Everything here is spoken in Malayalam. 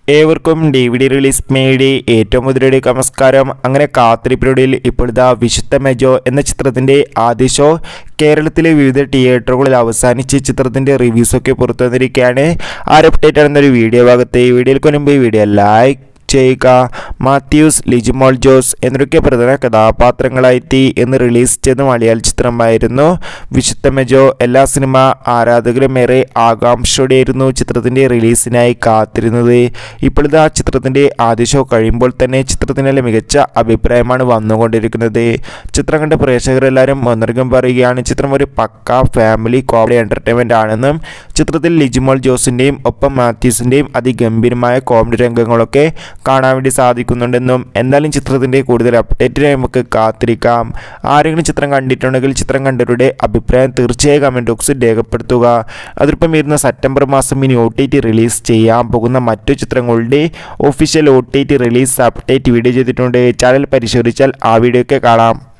ഏവർക്കും ഡി വി ഡി റിലീസ് മേടി ഏറ്റവും മുതലയുടെ നമസ്കാരം അങ്ങനെ കാത്തിരിപ്പിനൊടിയിൽ ഇപ്പോഴത്തെ വിശുദ്ധ മെജോ എന്ന ചിത്രത്തിൻ്റെ ആദ്യ ഷോ കേരളത്തിലെ വിവിധ തിയേറ്ററുകളിൽ അവസാനിച്ച് ചിത്രത്തിൻ്റെ റിവ്യൂസൊക്കെ പുറത്തു വന്നിരിക്കുകയാണ് ആരപ്ഡേറ്റ് ആണെന്നൊരു വീഡിയോ ഭാഗത്ത് ഈ വീഡിയോയിൽ മുൻപ് ഈ വീഡിയോ ലൈക്ക് ചെയ്യുക മാത്യൂസ് ലിജിമോൾ ജോസ് എന്നൊക്കെ പ്രധാന കഥാപാത്രങ്ങളായെത്തി എന്ന് റിലീസ് ചെയ്ത മലയാള ചിത്രമായിരുന്നു വിശുദ്ധ മെജോ എല്ലാ സിനിമ ആരാധകരും ഏറെ ആകാംക്ഷയോടെയായിരുന്നു ചിത്രത്തിൻ്റെ റിലീസിനായി കാത്തിരുന്നത് ഇപ്പോഴത്തെ ആ ചിത്രത്തിൻ്റെ ആദ്യ ഷോ കഴിയുമ്പോൾ തന്നെ ചിത്രത്തിനുള്ള മികച്ച അഭിപ്രായമാണ് വന്നുകൊണ്ടിരിക്കുന്നത് ചിത്രം കണ്ട പ്രേക്ഷകരെല്ലാവരും ഒന്നരകം പറയുകയാണ് ചിത്രം ഒരു പക്ക ഫാമിലി കോമഡി എൻ്റർടൈൻമെൻ്റ് ആണെന്നും ചിത്രത്തിൽ ലിജിമോൾ ജോസിൻ്റെയും ഒപ്പം മാത്യൂസിൻ്റെയും അതിഗംഭീരമായ കോമഡി രംഗങ്ങളൊക്കെ കാണാൻ വേണ്ടി സാധിക്കുന്നുണ്ടെന്നും എന്തായാലും ചിത്രത്തിൻ്റെ കൂടുതൽ അപ്ഡേറ്റിനായി നമുക്ക് കാത്തിരിക്കാം ആരെങ്കിലും ചിത്രം കണ്ടിട്ടുണ്ടെങ്കിൽ ചിത്രം കണ്ടവരുടെ അഭിപ്രായം തീർച്ചയായും കമൻറ്റ് ബോക്സിൽ രേഖപ്പെടുത്തുക അതിപ്പം ഇരുന്ന സെപ്റ്റംബർ മാസം ഇനി ഒ ടി ടി റിലീസ് ചെയ്യാൻ പോകുന്ന മറ്റു ചിത്രങ്ങളുടെ official O T T release update video ചെയ്തിട്ടുണ്ട് ചാനൽ പരിശോധിച്ചാൽ ആ വീഡിയോ ഒക്കെ കാണാം